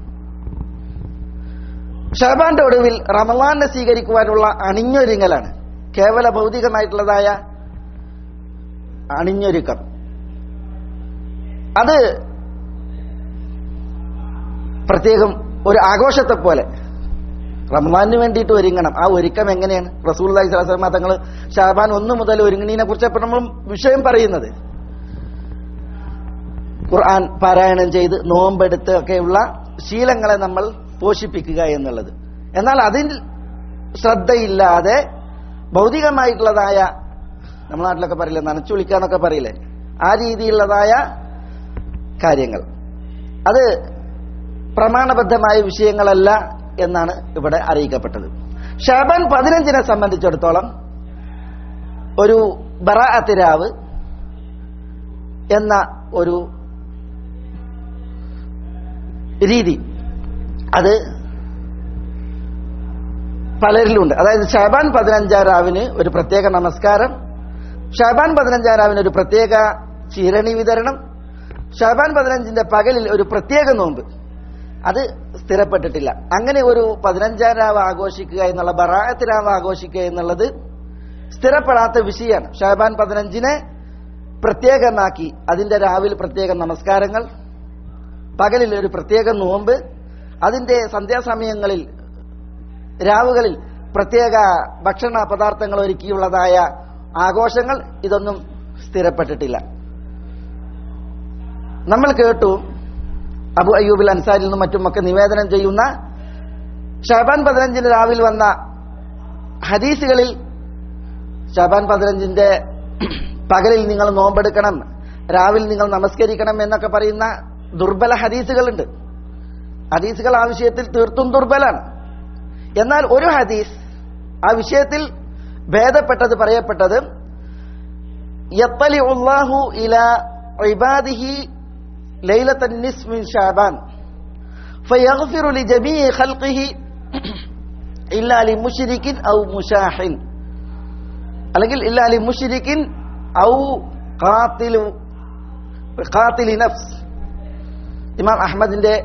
ഷാബാന്റെ ഒടുവിൽ റമലാനെ സ്വീകരിക്കുവാനുള്ള അണിഞ്ഞൊരുങ്ങലാണ് കേവല ഭൗതികമായിട്ടുള്ളതായ അണിഞ്ഞൊരുക്കം അത് പ്രത്യേകം ഒരു ആഘോഷത്തെ പോലെ റമദാനിന് വേണ്ടിയിട്ട് ഒരുങ്ങണം ആ ഒരുക്കം എങ്ങനെയാണ് റസൂൽ സ്വലാസ്ലമ തങ്ങൾ ഷാബാൻ ഒന്ന് മുതൽ ഒരുങ്ങണീനെ കുറിച്ച് നമ്മൾ വിഷയം പറയുന്നത് ഖുർആൻ പാരായണം ചെയ്ത് നോമ്പെടുത്ത് ഒക്കെയുള്ള ശീലങ്ങളെ നമ്മൾ പോഷിപ്പിക്കുക എന്നുള്ളത് എന്നാൽ അതിൽ ശ്രദ്ധയില്ലാതെ ഭൗതികമായിട്ടുള്ളതായ നമ്മുടെ നാട്ടിലൊക്കെ പറയില്ലേ നനച്ചു വിളിക്കാന്നൊക്കെ പറയില്ലേ ആ രീതിയിലുള്ളതായ കാര്യങ്ങൾ അത് പ്രമാണബദ്ധമായ വിഷയങ്ങളല്ല എന്നാണ് ഇവിടെ അറിയിക്കപ്പെട്ടത് ഷാബാൻ പതിനഞ്ചിനെ സംബന്ധിച്ചിടത്തോളം ഒരു ബറാഅത്തിരാവ് എന്ന ഒരു രീതി അത് പലരിലുണ്ട് അതായത് ഷാബാൻ പതിനഞ്ചാം രാവിന് ഒരു പ്രത്യേക നമസ്കാരം ഷാബാൻ പതിനഞ്ചാം രാവിന് ഒരു പ്രത്യേക ചീരണി വിതരണം ഷാബാൻ പതിനഞ്ചിന്റെ പകലിൽ ഒരു പ്രത്യേക നോമ്പ് അത് സ്ഥിരപ്പെട്ടിട്ടില്ല അങ്ങനെ ഒരു പതിനഞ്ചാം രാവ് ആഘോഷിക്കുക എന്നുള്ള ബറാഅത്ത് രാവ് ആഘോഷിക്കുക എന്നുള്ളത് സ്ഥിരപ്പെടാത്ത വിഷയമാണ് ഷാബാൻ പതിനഞ്ചിനെ പ്രത്യേകമാക്കി അതിന്റെ രാവിലെ പ്രത്യേക നമസ്കാരങ്ങൾ പകലിൽ ഒരു പ്രത്യേക നോമ്പ് അതിന്റെ സന്ധ്യാസമയങ്ങളിൽ രാവുകളിൽ പ്രത്യേക ഭക്ഷണ പദാർത്ഥങ്ങൾ ഒരുക്കിയുള്ളതായ ആഘോഷങ്ങൾ ഇതൊന്നും സ്ഥിരപ്പെട്ടിട്ടില്ല നമ്മൾ കേട്ടു അബു അയ്യൂബിൽ അൻസാരിൽ നിന്നും മറ്റുമൊക്കെ നിവേദനം ചെയ്യുന്ന ഷാബാൻ പതിനഞ്ചിന് രാവിലെ വന്ന ഹദീസുകളിൽ ഷാബാൻ പതിനഞ്ചിന്റെ പകലിൽ നിങ്ങൾ നോമ്പെടുക്കണം രാവിലെ നിങ്ങൾ നമസ്കരിക്കണം എന്നൊക്കെ പറയുന്ന ദുർബല ഹദീസുകളുണ്ട് ഹദീസുകൾ ആ വിഷയത്തിൽ തീർത്തും ദുർബലാണ് എന്നാൽ ഒരു ഹദീസ് ആ വിഷയത്തിൽ ഭേദപ്പെട്ടത് പറയപ്പെട്ടത് യത്തലി ഉള്ളാഹു ഇല ഇബാദിഹി ലൈലത്ത നിസ്ഫ് മിൻ ഷാബാൻ فيغفر لجميع خلقه إلا لمشرك أو مشاح അല്ലെങ്കിൽ ഇല്ലാ لمشرك أو قاتل قاتل نفس ഇമാം അഹമ്മദിന്റെ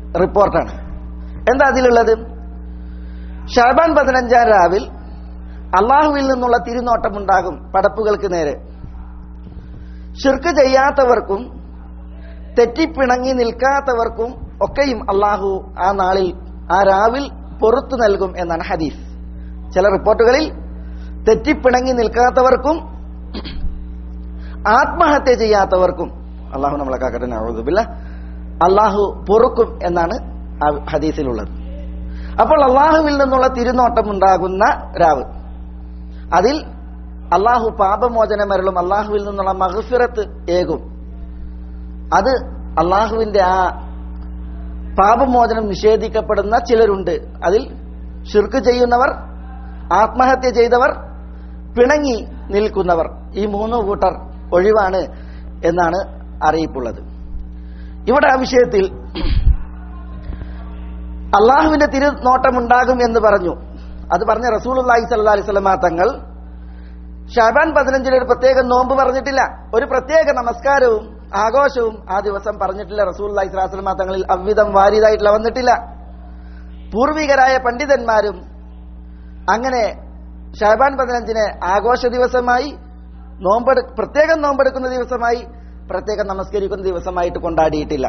റിപ്പോർട്ടാണ് എന്താ അതിലുള്ളത് ഷാബാൻ പതിനഞ്ചാം രാവിൽ അള്ളാഹുവിൽ നിന്നുള്ള തിരുനോട്ടമുണ്ടാകും പടപ്പുകൾക്ക് നേരെ ഷിർക്ക് ചെയ്യാത്തവർക്കും തെറ്റിപ്പിണങ്ങി നിൽക്കാത്തവർക്കും ഒക്കെയും അള്ളാഹു ആ നാളിൽ ആ രാവിൽ പൊറത്തു നൽകും എന്നാണ് ഹദീസ് ചില റിപ്പോർട്ടുകളിൽ തെറ്റിപ്പിണങ്ങി നിൽക്കാത്തവർക്കും ആത്മഹത്യ ചെയ്യാത്തവർക്കും അള്ളാഹു നമ്മളെ കാക്കട്ടെ നഅൂദുബില്ല അള്ളാഹു പൊറുക്കും എന്നാണ് ആ ഹദീസിലുള്ളത് അപ്പോൾ അള്ളാഹുവിൽ നിന്നുള്ള തിരുനോട്ടം ഉണ്ടാകുന്ന രാവ് അതിൽ അള്ളാഹു പാപമോചനമരളും അള്ളാഹുവിൽ നിന്നുള്ള മഹഫിറത്ത് ഏകും അത് അള്ളാഹുവിന്റെ ആ പാപമോചനം നിഷേധിക്കപ്പെടുന്ന ചിലരുണ്ട് അതിൽ ഷിർക്ക് ചെയ്യുന്നവർ ആത്മഹത്യ ചെയ്തവർ പിണങ്ങി നിൽക്കുന്നവർ ഈ മൂന്ന് കൂട്ടർ ഒഴിവാണ് എന്നാണ് അറിയിപ്പുള്ളത് ഇവിടെ ആ വിഷയത്തിൽ അള്ളാഹുവിന്റെ തിരുനോട്ടമുണ്ടാകും എന്ന് പറഞ്ഞു അത് പറഞ്ഞ റസൂൽ അള്ളാഹി സല്ലാ അലൈഹി സ്വലമാ തങ്ങൾ ഷാബാൻ പതിനഞ്ചിൽ ഒരു പ്രത്യേക നോമ്പ് പറഞ്ഞിട്ടില്ല ഒരു പ്രത്യേക നമസ്കാരവും ആഘോഷവും ആ ദിവസം പറഞ്ഞിട്ടില്ല റസൂൽ അള്ളാഹി സ്വലാസ്ലമാ തങ്ങളിൽ അவ்விதം വാരിയതായിട്ടുള്ള വന്നിട്ടില്ല പൂർവികരായ പണ്ഡിതന്മാരും അങ്ങനെ ഷാബാൻ പതിനഞ്ചിനെ ആഘോഷ ദിവസമായി നോമ്പെടു പ്രത്യേകം നോമ്പെടുക്കുന്ന ദിവസമായി പ്രത്യേകം നമസ്കരിക്കുന്ന ദിവസമായിട്ട് കൊണ്ടാടിയിട്ടില്ല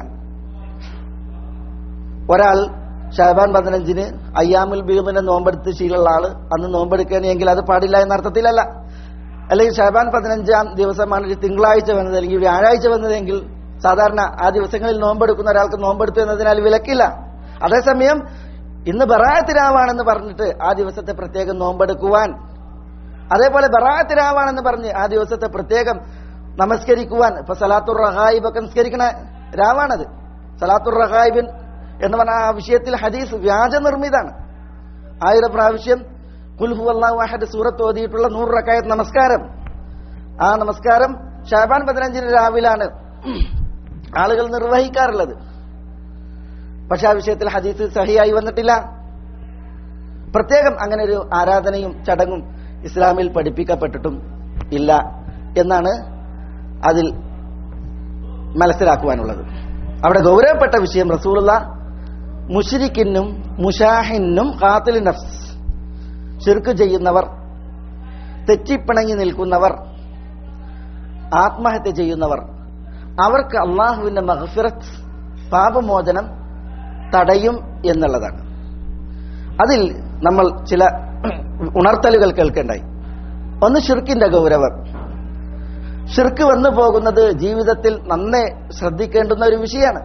ഒരാൾ ഷാബാൻ പതിനഞ്ചിന് അയ്യാമുൽ ബീമിനെ നോമ്പെടുത്ത് ശീലമുള്ള ആള് അന്ന് നോമ്പെടുക്കുകയാണെങ്കിൽ അത് പാടില്ല എന്ന അർത്ഥത്തിലല്ല അല്ലെങ്കിൽ ഷാബാൻ പതിനഞ്ചാം ദിവസമാണ് ഒരു തിങ്കളാഴ്ച വന്നത് അല്ലെങ്കിൽ വ്യാഴാഴ്ച വന്നതെങ്കിൽ സാധാരണ ആ ദിവസങ്ങളിൽ നോമ്പെടുക്കുന്ന ഒരാൾക്ക് നോമ്പെടുത്തു എന്നതിനാൽ വിലക്കില്ല അതേസമയം ഇന്ന് ബറാത്തിരാവാണെന്ന് പറഞ്ഞിട്ട് ആ ദിവസത്തെ പ്രത്യേകം നോമ്പെടുക്കുവാൻ അതേപോലെ ബറാത്തിരാവാണെന്ന് പറഞ്ഞ് ആ ദിവസത്തെ പ്രത്യേകം നമസ്കരിക്കുവാൻ ഇപ്പൊ സലാത്തുർ റഹായിബ് ഒക്കെ നിസ്കരിക്കണ രാവാണത് സലാത്തുർ റഹായിബിൻ എന്ന് പറഞ്ഞ ആ വിഷയത്തിൽ ഹദീസ് വ്യാജ നിർമ്മിതാണ് ആയിരം പ്രാവശ്യം കുൽഹു അള്ളാഹു അഹദ് സൂറത്ത് ഓതിയിട്ടുള്ള നൂറ് റക്കായത്ത് നമസ്കാരം ആ നമസ്കാരം ഷാബാൻ പതിനഞ്ചിന് രാവിലാണ് ആളുകൾ നിർവഹിക്കാറുള്ളത് പക്ഷെ ആ വിഷയത്തിൽ ഹദീസ് സഹിയായി വന്നിട്ടില്ല പ്രത്യേകം അങ്ങനെ ഒരു ആരാധനയും ചടങ്ങും ഇസ്ലാമിൽ പഠിപ്പിക്കപ്പെട്ടിട്ടും ഇല്ല എന്നാണ് അതിൽ മനസ്സിലാക്കുവാനുള്ളത് അവിടെ ഗൗരവപ്പെട്ട വിഷയം റസൂലുള്ള മുഷിരിക്കിനും മുഷാഹിനും ഖാത്തിൽ നഫ്സ് ഷിർക്ക് ചെയ്യുന്നവർ തെറ്റിപ്പിണങ്ങി നിൽക്കുന്നവർ ആത്മഹത്യ ചെയ്യുന്നവർ അവർക്ക് അള്ളാഹുവിന്റെ മഹഫിറത്ത് പാപമോചനം തടയും എന്നുള്ളതാണ് അതിൽ നമ്മൾ ചില ഉണർത്തലുകൾ കേൾക്കേണ്ടായി ഒന്ന് ഷിർക്കിന്റെ ഗൗരവം ഷിർക്ക് വന്നു പോകുന്നത് ജീവിതത്തിൽ നന്നേ ശ്രദ്ധിക്കേണ്ടുന്ന ഒരു വിഷയമാണ്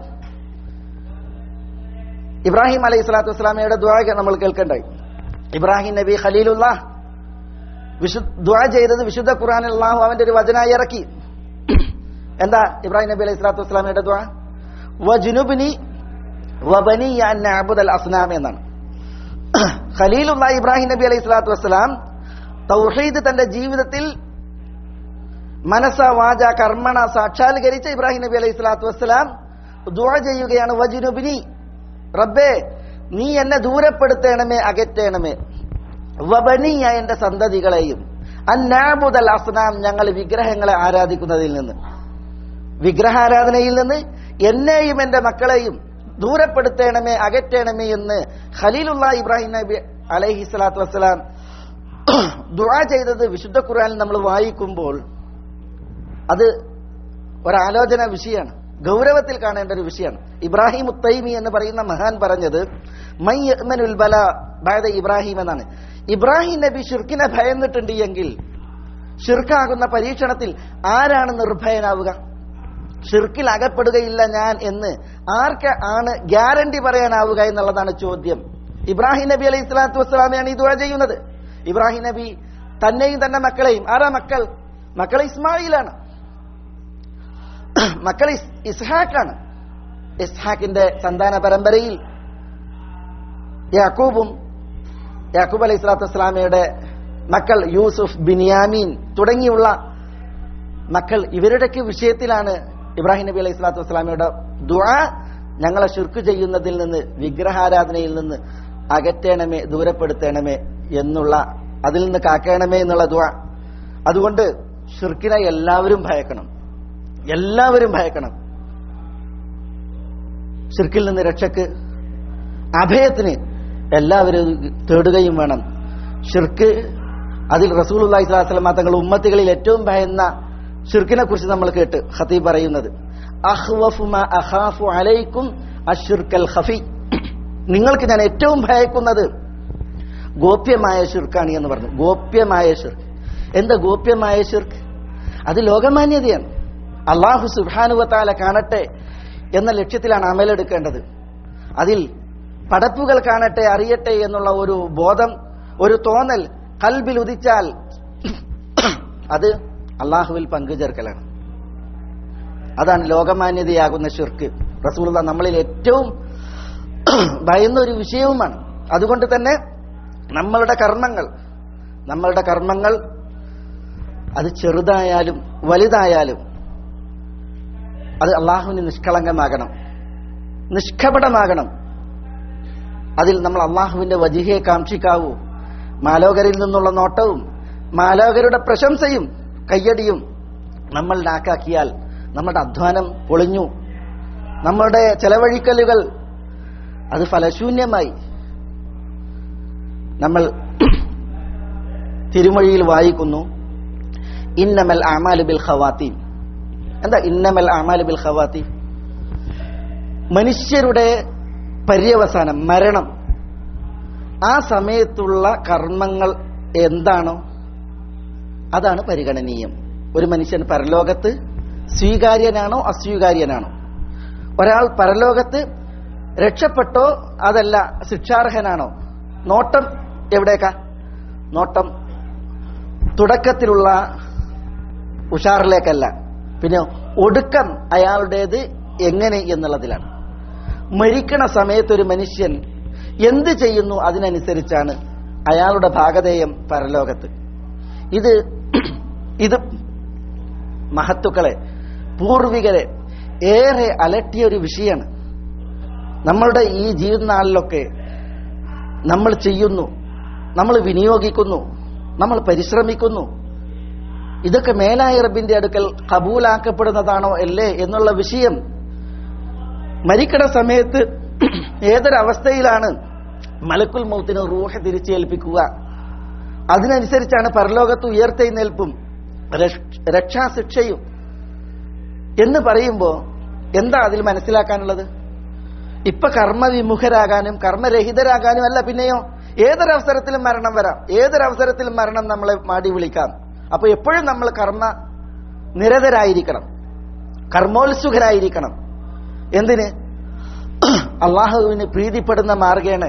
ഇബ്രാഹിം അലൈഹി സ്വലാത്തു വസ്സലാമയുടെ ദ്വാക നമ്മൾ കേൾക്കണ്ടായി ഇബ്രാഹിം നബി ഖലീലുള്ള വിശു ദ്വാ ചെയ്തത് വിശുദ്ധ ഖുറാനിൽ അള്ളാഹു അവന്റെ ഒരു വചനായി ഇറക്കി എന്താ ഇബ്രാഹിം നബി അലൈഹി സ്വലാത്തു വസ്സലാമയുടെ ദ്വാ വജുനുബിനി വബനി അബുദൽ അസ്നാം എന്നാണ് ഖലീലുള്ള ഇബ്രാഹിം നബി അലൈഹി സ്വലാത്തു വസ്സലാം തൗഹീദ് തന്റെ ജീവിതത്തിൽ മനസ്സ വാച കർമ്മണ സാക്ഷാത്കരിച്ച ഇബ്രാഹിം നബി അലൈഹി സ്വലാത്തു വസ്സലാം ദുആ ചെയ്യുകയാണ് വജുനുബിനി റബ്ബേ നീ എന്നെ ദൂരപ്പെടുത്തേണമേ അകറ്റേണമേ വബനിയ എന്റെ സന്തതികളെയും അന്നാബുദൽ അസ്നാം ഞങ്ങൾ വിഗ്രഹങ്ങളെ ആരാധിക്കുന്നതിൽ നിന്ന് വിഗ്രഹാരാധനയിൽ നിന്ന് എന്നെയും എന്റെ മക്കളെയും ദൂരപ്പെടുത്തേണമേ അകറ്റേണമേ എന്ന് ഖലീലുള്ള ഇബ്രാഹിം നബി അലൈഹി സ്വലാത്തു വസ്സലാം ദുആ ചെയ്തത് വിശുദ്ധ ഖുർആനിൽ നമ്മൾ വായിക്കുമ്പോൾ അത് ഒരാലോചന വിഷയമാണ് ഗൗരവത്തിൽ കാണേണ്ട ഒരു വിഷയമാണ് ഇബ്രാഹിം ഉത്തൈമി എന്ന് പറയുന്ന മഹാൻ പറഞ്ഞത് മൈ യഅ്മനുൽ ബല ബാദ ഇബ്രാഹിം എന്നാണ് ഇബ്രാഹിം നബി ഷിർക്കിനെ ഭയന്നിട്ടുണ്ട് എങ്കിൽ ഷിർക്കാകുന്ന പരീക്ഷണത്തിൽ ആരാണ് നിർഭയനാവുക ഷിർക്കിൽ അകപ്പെടുകയില്ല ഞാൻ എന്ന് ആർക്ക് ആണ് ഗ്യാരണ്ടി പറയാനാവുക എന്നുള്ളതാണ് ചോദ്യം ഇബ്രാഹിം നബി അലൈഹി സ്വലാത്തു വസ്സലാമയാണ് ഈ ദുആ ചെയ്യുന്നത് ഇബ്രാഹിം നബി തന്നെയും തന്റെ മക്കളെയും ആരാ മക്കൾ മക്കൾ ഇസ്മായിലാണ് മക്കൾ ഇസ്- ഇസ്ഹാഖാണ് ഇസ്ഹാഖിന്റെ സന്താന പരമ്പരയിൽ യാക്കൂബും യാക്കൂബ് അലൈഹി സ്വലാത്തു വസ്സലാമയുടെ മക്കൾ യൂസുഫ് ബിനിയാമീൻ തുടങ്ങിയുള്ള മക്കൾ ഇവരുടെയൊക്കെ വിഷയത്തിലാണ് ഇബ്രാഹിം നബി അലൈഹി സ്വലാത്തു വസ്സലാമയുടെ ദുആ ഞങ്ങളെ ഷിർക്ക് ചെയ്യുന്നതിൽ നിന്ന് വിഗ്രഹാരാധനയിൽ നിന്ന് അകറ്റേണമേ ദൂരപ്പെടുത്തേണമേ എന്നുള്ള അതിൽ നിന്ന് കാക്കേണമേ എന്നുള്ള ദുആ അതുകൊണ്ട് ഷിർക്കിനെ എല്ലാവരും ഭയക്കണം എല്ലാവരും ഭയക്കണം ഷിർക്കിൽ നിന്ന് രക്ഷക്ക് അഭയത്തിന് എല്ലാവരും തേടുകയും വേണം ഷിർക്ക് അതിൽ റസൂൽ അള്ളാഹി സ്വലാസ്ലമ തങ്ങൾ ഉമ്മത്തുകളിൽ ഏറ്റവും ഭയന്ന ഷിർക്കിനെ കുറിച്ച് നമ്മൾ കേട്ട് ഖത്തീബ് പറയുന്നത് അഹ്വഫു മാ അഖാഫു അലൈക്കും അഷിർക്കൽ ഖഫി നിങ്ങൾക്ക് ഞാൻ ഏറ്റവും ഭയക്കുന്നത് ഗോപ്യമായ ഷിർക്കാണ് എന്ന് പറഞ്ഞു ഗോപ്യമായ ഷിർക്ക് എന്താ ഗോപ്യമായ ഷിർക്ക് അത് ലോകമാന്യതയാണ് അള്ളാഹു സുബാനുവത്താല കാണട്ടെ എന്ന ലക്ഷ്യത്തിലാണ് അമലെടുക്കേണ്ടത് അതിൽ പടപ്പുകൾ കാണട്ടെ അറിയട്ടെ എന്നുള്ള ഒരു ബോധം ഒരു തോന്നൽ കൽബിൽ ഉദിച്ചാൽ അത് അള്ളാഹുവിൽ പങ്കുചേർക്കലാണ് അതാണ് ലോകമാന്യതയാകുന്ന ഷിർക്ക് റസൂലുള്ള നമ്മളിൽ ഏറ്റവും ഭയന്ന ഒരു വിഷയവുമാണ് അതുകൊണ്ട് തന്നെ നമ്മളുടെ കർമ്മങ്ങൾ നമ്മളുടെ കർമ്മങ്ങൾ അത് ചെറുതായാലും വലുതായാലും അത് അള്ളാഹുവിന് നിഷ്കളങ്കമാകണം നിഷ്കപടമാകണം അതിൽ നമ്മൾ അള്ളാഹുവിന്റെ വജിഹയെ കാക്ഷിക്കാവൂ മാലോകരിൽ നിന്നുള്ള നോട്ടവും മാലോകരുടെ പ്രശംസയും കയ്യടിയും നമ്മൾ നാക്കാക്കിയാൽ നമ്മുടെ അധ്വാനം പൊളിഞ്ഞു നമ്മളുടെ ചെലവഴിക്കലുകൾ അത് ഫലശൂന്യമായി നമ്മൾ തിരുമൊഴിയിൽ വായിക്കുന്നു ഇന്നമൽ അമാലു ബിൽ ഖവാത്തീം എന്താ ഇന്നമൽ അമാലു ബിൽ ഖവാത്തീം മനുഷ്യരുടെ പര്യവസാനം മരണം ആ സമയത്തുള്ള കർമ്മങ്ങൾ എന്താണോ അതാണ് പരിഗണനീയം ഒരു മനുഷ്യൻ പരലോകത്ത് സ്വീകാര്യനാണോ അസ്വീകാര്യനാണോ ഒരാൾ പരലോകത്ത് രക്ഷപ്പെട്ടോ അതല്ല ശിക്ഷാർഹനാണോ നോട്ടം എവിടേക്കാ നോട്ടം തുടക്കത്തിലുള്ള ഉഷാറിലേക്കല്ല പിന്നെ ഒടുക്കം അയാളുടേത് എങ്ങനെ എന്നുള്ളതിലാണ് മരിക്കണ സമയത്ത് ഒരു മനുഷ്യൻ എന്ത് ചെയ്യുന്നു അതിനനുസരിച്ചാണ് അയാളുടെ ഭാഗധേയം പരലോകത്ത് ഇത് ഇത് മഹത്തുക്കളെ പൂർവികരെ ഏറെ അലട്ടിയ ഒരു വിഷയമാണ് നമ്മളുടെ ഈ ജീവിതനാളിലൊക്കെ നമ്മൾ ചെയ്യുന്നു നമ്മൾ വിനിയോഗിക്കുന്നു നമ്മൾ പരിശ്രമിക്കുന്നു ഇതൊക്കെ മേലായ റബ്ബിന്റെ അടുക്കൽ കബൂലാക്കപ്പെടുന്നതാണോ അല്ലേ എന്നുള്ള വിഷയം മരിക്കണ സമയത്ത് ഏതൊരവസ്ഥയിലാണ് മലക്കുൽ മൗത്തിന് റൂഹ തിരിച്ചേൽപ്പിക്കുക അതിനനുസരിച്ചാണ് പരലോകത്ത് ഉയർത്തെഴുന്നേൽപ്പും രക്ഷ- രക്ഷാശിക്ഷയും എന്ന് പറയുമ്പോൾ എന്താ അതിൽ മനസ്സിലാക്കാനുള്ളത് ഇപ്പൊ കർമ്മവിമുഖരാകാനും കർമ്മരഹിതരാകാനും അല്ല പിന്നെയോ ഏതൊരവസരത്തിലും മരണം വരാം ഏതൊരവസരത്തിലും മരണം നമ്മളെ മാടി വിളിക്കാം അപ്പൊ എപ്പോഴും നമ്മൾ കർമ്മ നിരതരായിരിക്കണം കർമ്മോത്സുകരായിരിക്കണം എന്തിന് അള്ളാഹുവിന് പ്രീതിപ്പെടുന്ന മാർഗേണ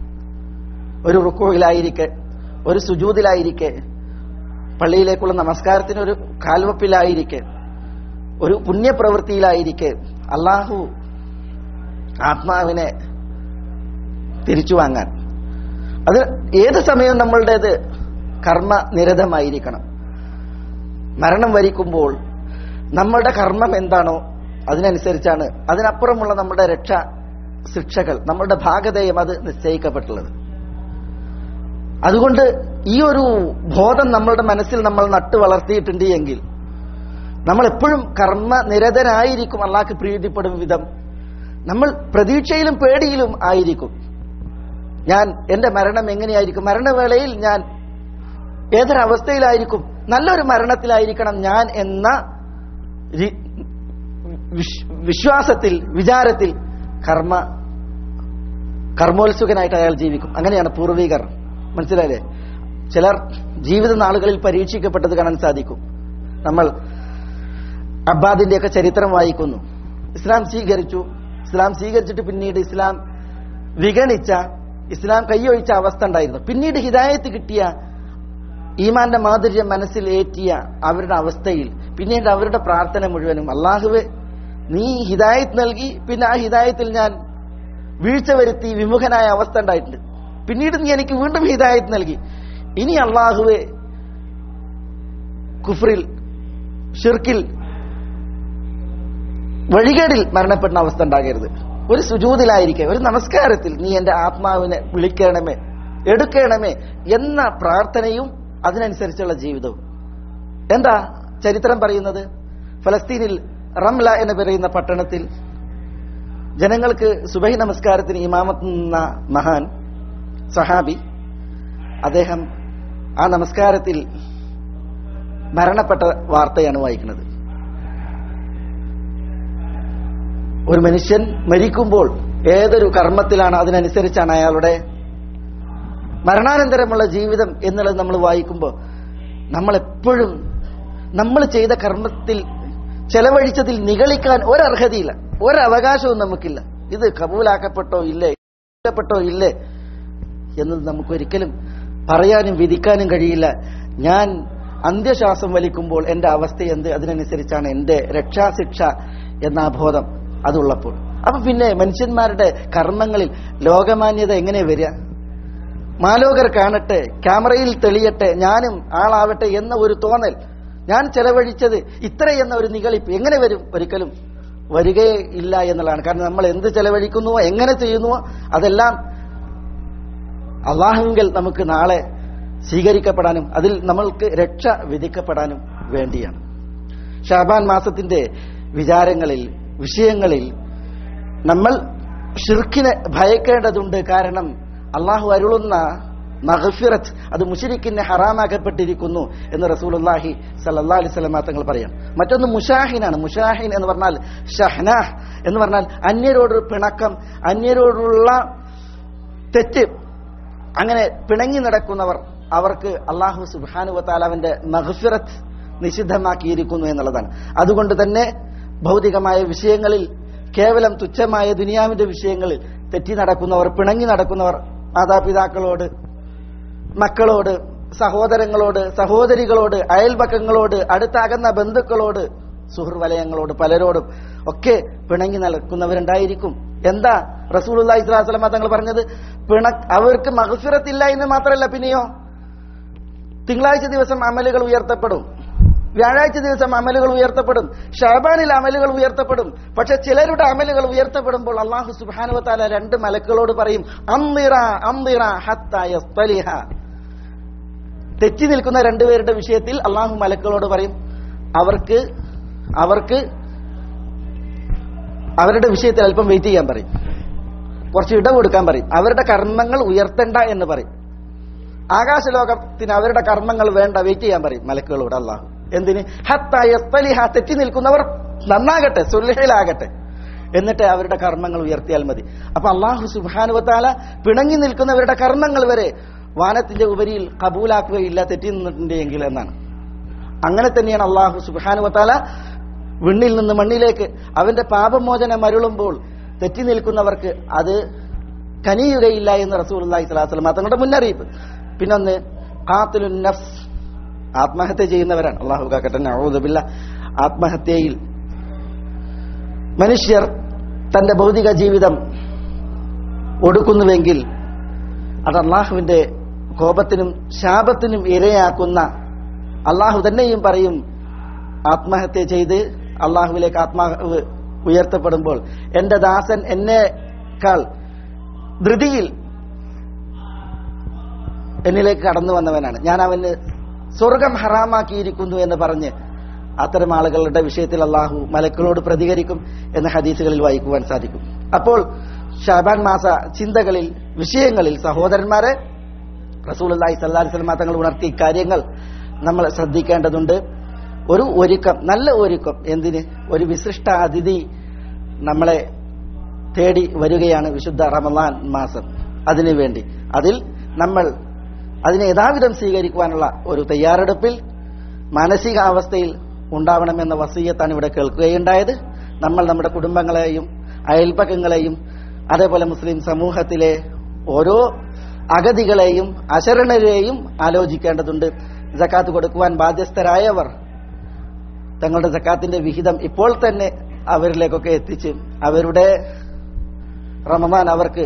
ഒരു റുക്കുവിലായിരിക്കെ ഒരു സുജൂതിലായിരിക്കെ പള്ളിയിലേക്കുള്ള നമസ്കാരത്തിന് ഒരു കാൽവപ്പിലായിരിക്കെ ഒരു പുണ്യപ്രവൃത്തിയിലായിരിക്കെ അള്ളാഹു ആത്മാവിനെ തിരിച്ചു വാങ്ങാൻ അത് ഏത് സമയവും നമ്മളുടേത് കർമ്മ നിരതമായിരിക്കണം മരണം വരിക്കുമ്പോൾ നമ്മളുടെ കർമ്മം എന്താണോ അതിനനുസരിച്ചാണ് അതിനപ്പുറമുള്ള നമ്മുടെ രക്ഷ ശിക്ഷകൾ നമ്മളുടെ ഭാഗധേയം അത് നിശ്ചയിക്കപ്പെട്ടുള്ളത് അതുകൊണ്ട് ഈ ഒരു ബോധം നമ്മളുടെ മനസ്സിൽ നമ്മൾ നട്ടു വളർത്തിയിട്ടുണ്ട് എങ്കിൽ നമ്മൾ എപ്പോഴും കർമ്മ നിരതരായിരിക്കും അള്ളാഹ്ക്ക് പ്രീതിപ്പെടും വിധം നമ്മൾ പ്രതീക്ഷയിലും പേടിയിലും ആയിരിക്കും ഞാൻ എന്റെ മരണം എങ്ങനെയായിരിക്കും മരണവേളയിൽ ഞാൻ ഏതൊരവസ്ഥയിലായിരിക്കും നല്ലൊരു മരണത്തിലായിരിക്കണം ഞാൻ എന്ന രി- വിശ്- വിശ്വാസത്തിൽ വിചാരത്തിൽ കർമ്മ കർമ്മോത്സുകനായിട്ട് അയാൾ ജീവിക്കും അങ്ങനെയാണ് പൂർവികർ മനസ്സിലായില്ലേ ചിലർ ജീവിത നാളുകളിൽ പരീക്ഷിക്കപ്പെട്ടത് കാണാൻ സാധിക്കും നമ്മൾ അബ്ബാദിന്റെയൊക്കെ ചരിത്രം വായിക്കുന്നു ഇസ്ലാം സ്വീകരിച്ചു ഇസ്ലാം സ്വീകരിച്ചിട്ട് പിന്നീട് ഇസ്ലാം വിഗണിച്ച ഇസ്ലാം കൈയൊഴിച്ച അവസ്ഥ ഉണ്ടായിരുന്നു പിന്നീട് ഹിദായത്ത് കിട്ടിയ ഈമാന്റെ മാധുര്യം മനസ്സിൽ ഏറ്റിയ അവരുടെ അവസ്ഥയിൽ പിന്നീട് അവരുടെ പ്രാർത്ഥന മുഴുവനും അള്ളാഹുവെ നീ ഹിദായത്ത് നൽകി പിന്നെ ആ ഹിദായത്തിൽ ഞാൻ വീഴ്ച വരുത്തി വിമുഖനായ അവസ്ഥ ഉണ്ടായിട്ടുണ്ട് പിന്നീട് നീ എനിക്ക് വീണ്ടും ഹിദായത്ത് നൽകി ഇനി അള്ളാഹുവെ കുഫറിൽ ഷിർക്കിൽ വഴികേടിൽ മരണപ്പെടുന്ന അവസ്ഥ ഉണ്ടാകരുത് ഒരു സുജൂതിലായിരിക്കെ ഒരു നമസ്കാരത്തിൽ നീ എന്റെ ആത്മാവിനെ വിളിക്കണമേ എടുക്കണമേ എന്ന പ്രാർത്ഥനയും അതിനനുസരിച്ചുള്ള ജീവിതവും എന്താ ചരിത്രം പറയുന്നത് ഫലസ്തീനിൽ റംല എന്ന് പറയുന്ന പട്ടണത്തിൽ ജനങ്ങൾക്ക് സുബഹി നമസ്കാരത്തിന് ഇമാമത്ത് നിന്ന മഹാൻ സഹാബി അദ്ദേഹം ആ നമസ്കാരത്തിൽ മരണപ്പെട്ട വാർത്തയാണ് വായിക്കുന്നത് ഒരു മനുഷ്യൻ മരിക്കുമ്പോൾ ഏതൊരു കർമ്മത്തിലാണ് അതിനനുസരിച്ചാണ് അയാളുടെ മരണാനന്തരമുള്ള ജീവിതം എന്നുള്ളത് നമ്മൾ വായിക്കുമ്പോൾ നമ്മൾ എപ്പോഴും നമ്മൾ ചെയ്ത കർമ്മത്തിൽ ചെലവഴിച്ചതിൽ നിഗളിക്കാൻ ഒരർഹതയില്ല ഒരവകാശവും നമുക്കില്ല ഇത് കബൂലാക്കപ്പെട്ടോ ഇല്ലേ പ്പെട്ടോ ഇല്ലേ എന്നത് നമുക്കൊരിക്കലും പറയാനും വിധിക്കാനും കഴിയില്ല ഞാൻ അന്ത്യശ്വാസം വലിക്കുമ്പോൾ എന്റെ അവസ്ഥ എന്ത് അതിനനുസരിച്ചാണ് എന്റെ രക്ഷാശിക്ഷ എന്ന ആ ബോധം അതുള്ളപ്പോൾ അപ്പൊ പിന്നെ മനുഷ്യന്മാരുടെ കർമ്മങ്ങളിൽ ലോകമാന്യത എങ്ങനെ വരിക മാലോകർ കാണട്ടെ ക്യാമറയിൽ തെളിയട്ടെ ഞാനും ആളാവട്ടെ എന്ന ഒരു തോന്നൽ ഞാൻ ചെലവഴിച്ചത് ഇത്ര എന്ന ഒരു നികളിപ്പ് എങ്ങനെ വരും ഒരിക്കലും വരികയേ ഇല്ല എന്നുള്ളതാണ് കാരണം നമ്മൾ എന്ത് ചെലവഴിക്കുന്നുവോ എങ്ങനെ ചെയ്യുന്നുവോ അതെല്ലാം അള്ളാഹുങ്കൽ നമുക്ക് നാളെ സ്വീകരിക്കപ്പെടാനും അതിൽ നമ്മൾക്ക് രക്ഷ വിധിക്കപ്പെടാനും വേണ്ടിയാണ് ഷാബാൻ മാസത്തിന്റെ വിചാരങ്ങളിൽ വിഷയങ്ങളിൽ നമ്മൾ ഷിർക്കിനെ ഭയക്കേണ്ടതുണ്ട് കാരണം അള്ളാഹു അരുളുന്ന മഹഫിറത്ത് അത് മുഷിരിക്കിനെ ഹറാമാക്കപ്പെട്ടിരിക്കുന്നു എന്ന് റസൂലുല്ലാഹി സല്ലാ അലൈഹി സ്വലമ തങ്ങൾ പറയാം മറ്റൊന്ന് മുഷാഹിനാണ് മുഷാഹിൻ എന്ന് പറഞ്ഞാൽ ഷഹ്നാഹ് എന്ന് പറഞ്ഞാൽ അന്യരോട് പിണക്കം അന്യരോടുള്ള തെറ്റ് അങ്ങനെ പിണങ്ങി നടക്കുന്നവർ അവർക്ക് അള്ളാഹു സുബാനുവത്താലാവിന്റെ മഹഫിറത്ത് നിഷിദ്ധമാക്കിയിരിക്കുന്നു എന്നുള്ളതാണ് അതുകൊണ്ട് തന്നെ ഭൗതികമായ വിഷയങ്ങളിൽ കേവലം തുച്ഛമായ ദുനിയാവിന്റെ വിഷയങ്ങളിൽ തെറ്റി നടക്കുന്നവർ പിണങ്ങി നടക്കുന്നവർ മാതാപിതാക്കളോട് മക്കളോട് സഹോദരങ്ങളോട് സഹോദരികളോട് അയൽപക്കങ്ങളോട് അടുത്തകന്ന ബന്ധുക്കളോട് സുഹൃവലയങ്ങളോട് പലരോടും ഒക്കെ പിണങ്ങി നടക്കുന്നവരുണ്ടായിരിക്കും എന്താ റസൂൽ ഇസ്ലാസ്ലമ തങ്ങൾ പറഞ്ഞത് പിണ അവർക്ക് മഹസുരത്തില്ല എന്ന് മാത്രമല്ല പിന്നെയോ തിങ്കളാഴ്ച ദിവസം അമലുകൾ ഉയർത്തപ്പെടും വ്യാഴാഴ്ച ദിവസം അമലുകൾ ഉയർത്തപ്പെടും ഷാബാനിൽ അമലുകൾ ഉയർത്തപ്പെടും പക്ഷെ ചിലരുടെ അമലുകൾ ഉയർത്തപ്പെടുമ്പോൾ അള്ളാഹു സുബാനുവത്താല രണ്ട് മലക്കളോട് പറയും അമ്മിറ അമ്മിറ ഹത്തലിഹ തെറ്റി നിൽക്കുന്ന രണ്ടുപേരുടെ വിഷയത്തിൽ അള്ളാഹു മലക്കളോട് പറയും അവർക്ക് അവർക്ക് അവരുടെ വിഷയത്തിൽ അല്പം വെയിറ്റ് ചെയ്യാൻ പറയും കുറച്ച് ഇട കൊടുക്കാൻ പറയും അവരുടെ കർമ്മങ്ങൾ ഉയർത്തണ്ട എന്ന് പറയും ആകാശലോകത്തിന് അവരുടെ കർമ്മങ്ങൾ വേണ്ട വെയിറ്റ് ചെയ്യാൻ പറയും മലക്കുകളോട് അള്ളാഹു എന്തിന് ഹത്തലിഹ തെറ്റി നിൽക്കുന്നവർ നന്നാകട്ടെ സുലഹയിലാകട്ടെ എന്നിട്ട് അവരുടെ കർമ്മങ്ങൾ ഉയർത്തിയാൽ മതി അപ്പൊ അള്ളാഹു സുബാനുവത്താല പിണങ്ങി നിൽക്കുന്നവരുടെ കർമ്മങ്ങൾ വരെ വാനത്തിന്റെ ഉപരിയിൽ കബൂലാക്കുകയില്ല തെറ്റി നിന്നിട്ടുണ്ടെങ്കിൽ എന്നാണ് അങ്ങനെ തന്നെയാണ് അള്ളാഹു സുബാനുവത്താല വിണ്ണിൽ നിന്ന് മണ്ണിലേക്ക് അവന്റെ പാപമോചനം അരുളുമ്പോൾ തെറ്റി നിൽക്കുന്നവർക്ക് അത് കനിയുകയില്ല എന്ന് റസൂൽ അള്ളാഹി സ്വലാസ്ലം തങ്ങളുടെ മുന്നറിയിപ്പ് പിന്നൊന്ന് കാത്തുലു നഫ്സ് ആത്മഹത്യ ചെയ്യുന്നവരാണ് അള്ളാഹു കാക്കട്ടെ നഊദുബില്ല ആത്മഹത്യയിൽ മനുഷ്യർ തന്റെ ഭൗതിക ജീവിതം ഒടുക്കുന്നുവെങ്കിൽ അത് അള്ളാഹുവിന്റെ കോപത്തിനും ശാപത്തിനും ഇരയാക്കുന്ന അള്ളാഹു തന്നെയും പറയും ആത്മഹത്യ ചെയ്ത് അള്ളാഹുവിലേക്ക് ആത്മാവ് ഉയർത്തപ്പെടുമ്പോൾ എന്റെ ദാസൻ എന്നേക്കാൾ ധൃതിയിൽ എന്നിലേക്ക് കടന്നു വന്നവനാണ് ഞാൻ അവന് സ്വർഗം ഹറാമാക്കിയിരിക്കുന്നു എന്ന് പറഞ്ഞ് അത്തരം ആളുകളുടെ വിഷയത്തിൽ അള്ളാഹു മലക്കളോട് പ്രതികരിക്കും എന്ന ഹദീസുകളിൽ വായിക്കുവാൻ സാധിക്കും അപ്പോൾ ഷാബാൻ മാസ ചിന്തകളിൽ വിഷയങ്ങളിൽ സഹോദരന്മാരെ റസൂൽ അള്ളാഹി സല്ലാ സ്വലമ തങ്ങൾ ഉണർത്തിയ കാര്യങ്ങൾ നമ്മൾ ശ്രദ്ധിക്കേണ്ടതുണ്ട് ഒരു ഒരുക്കം നല്ല ഒരുക്കം എന്തിന് ഒരു വിശിഷ്ട അതിഥി നമ്മളെ തേടി വരികയാണ് വിശുദ്ധ റമദാൻ മാസം അതിനു വേണ്ടി അതിൽ നമ്മൾ അതിനെ യഥാവിധം സ്വീകരിക്കുവാനുള്ള ഒരു തയ്യാറെടുപ്പിൽ മാനസികാവസ്ഥയിൽ ഉണ്ടാവണമെന്ന വസീയത്താണ് ഇവിടെ കേൾക്കുകയുണ്ടായത് നമ്മൾ നമ്മുടെ കുടുംബങ്ങളെയും അയൽപ്പക്കങ്ങളെയും അതേപോലെ മുസ്ലിം സമൂഹത്തിലെ ഓരോ അഗതികളെയും അശരണരെയും ആലോചിക്കേണ്ടതുണ്ട് ജക്കാത്ത് കൊടുക്കുവാൻ ബാധ്യസ്ഥരായവർ തങ്ങളുടെ ജക്കാത്തിന്റെ വിഹിതം ഇപ്പോൾ തന്നെ അവരിലേക്കൊക്കെ എത്തിച്ച് അവരുടെ റമദാൻ അവർക്ക്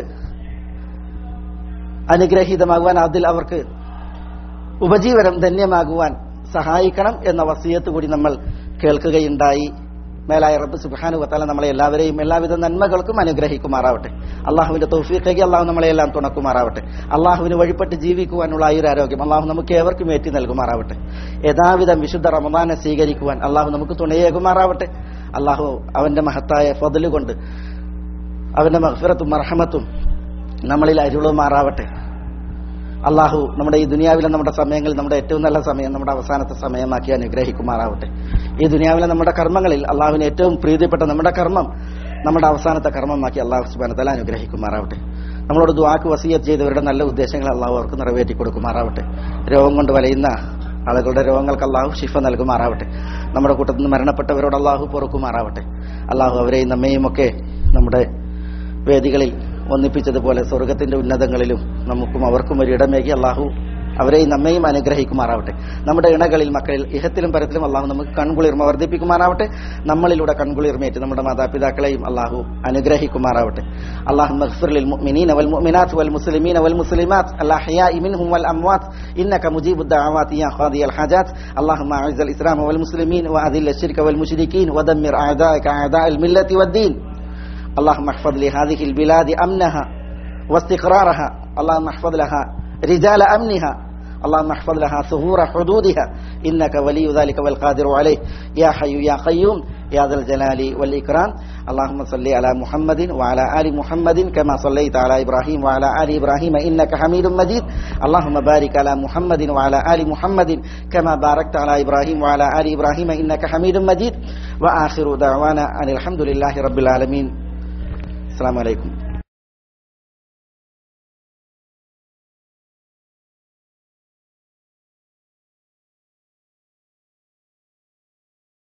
അനുഗ്രഹീതമാകുവാൻ അതിൽ അവർക്ക് ഉപജീവനം ധന്യമാകുവാൻ സഹായിക്കണം എന്ന വസീയത്ത് കൂടി നമ്മൾ കേൾക്കുകയുണ്ടായി മേലായ റബ്ബ് സുബാനു വത്താല നമ്മളെ എല്ലാവരെയും എല്ലാവിധ നന്മകൾക്കും അനുഗ്രഹിക്കുമാറാവട്ടെ അള്ളാഹുവിന്റെ തൗഫീഖേക്ക് അള്ളാഹു നമ്മളെ എല്ലാം തുണക്കുമാറാവട്ടെ അള്ളാഹുവിന് വഴിപ്പെട്ട് ജീവിക്കുവാനുള്ള ആയുരാരോഗ്യം അള്ളാഹു നമുക്ക് ഏവർക്കും ഏറ്റി നൽകുമാറാവട്ടെ യഥാവിധം വിശുദ്ധ റമദാനെ സ്വീകരിക്കുവാൻ അള്ളാഹു നമുക്ക് തുണയേകുമാറാവട്ടെ അള്ളാഹു അവന്റെ മഹത്തായ ഫതല് കൊണ്ട് അവന്റെ മഹഫിറത്തും മർഹമത്തും നമ്മളിൽ അരുളുമാറാവട്ടെ അള്ളാഹു നമ്മുടെ ഈ ദുനിയാവിലെ നമ്മുടെ സമയങ്ങളിൽ നമ്മുടെ ഏറ്റവും നല്ല സമയം നമ്മുടെ അവസാനത്തെ സമയമാക്കി അനുഗ്രഹിക്കുമാറാവട്ടെ ഈ ദുനിയാവിലെ നമ്മുടെ കർമ്മങ്ങളിൽ അള്ളാഹുവിന് ഏറ്റവും പ്രീതിപ്പെട്ട നമ്മുടെ കർമ്മം നമ്മുടെ അവസാനത്തെ കർമ്മമാക്കി അള്ളാഹു സുബാനത്തല അനുഗ്രഹിക്കുമാറാവട്ടെ നമ്മളോട് ദുവാക്ക് വസീയത്ത് ചെയ്തവരുടെ നല്ല ഉദ്ദേശങ്ങൾ അള്ളാഹു അവർക്ക് നിറവേറ്റി കൊടുക്കുമാറാവട്ടെ രോഗം കൊണ്ട് വലയുന്ന ആളുകളുടെ രോഗങ്ങൾക്ക് അള്ളാഹു ശിഫ നൽകുമാറാവട്ടെ നമ്മുടെ കൂട്ടത്തിൽ നിന്ന് മരണപ്പെട്ടവരോട് അള്ളാഹു പൊറുക്കുമാറാവട്ടെ അള്ളാഹു അവരെയും നമ്മയും ഒക്കെ നമ്മുടെ വേദികളിൽ ഒന്നിപ്പിച്ചതുപോലെ സ്വർഗത്തിന്റെ ഉന്നതങ്ങളിലും നമുക്കും അവർക്കും ഒരു ഇടമേകി അള്ളാഹു അവരെയും നമ്മയും അനുഗ്രഹിക്കുമാറാവട്ടെ നമ്മുടെ ഇണകളിൽ മക്കളിൽ ഇഹത്തിലും പരത്തിലും അള്ളാഹു നമുക്ക് കൺകുളിർമ വർദ്ധിപ്പിക്കുമാറാവട്ടെ നമ്മളിലൂടെ കൺകുളിർമേറ്റ് നമ്മുടെ മാതാപിതാക്കളെയും അള്ളാഹു അനുഗ്രഹിക്കുമാറാവട്ടെ അള്ളാഹു മഗ്ഫിറിൽ മുഅ്മിനീന വൽ മുഅ്മിനാത്ത് വൽ മുസ്ലിമീന വൽ മുസ്ലിമാത്ത് അൽഅഹ്യാഇ മിൻഹും വൽ അംവാത്ത് ഇന്നക മുജീബുദ് ദഅവാതി യാ ഖാദിയൽ ഹാജാത്ത് اللهم اعز الاسلام والمسلمين واذل الشرك والمشركين ودمر اعداءك اعداء المله والدين اللهم احفظ لهذه البلاد امنها واستقرارها اللهم احفظ لها رجال امنها اللهم احفظ لها ثغور حدودها انك ولي ذلك والقادر عليه يا حي يا قيوم يا ذا الجلال والاكرام اللهم صل على محمد وعلى ال محمد كما صليت على ابراهيم وعلى ال ابراهيم انك حميد مجيد اللهم بارك على محمد وعلى ال محمد كما باركت على ابراهيم وعلى ال ابراهيم انك حميد مجيد واخر دعوانا ان الحمد لله رب العالمين السلام عليكم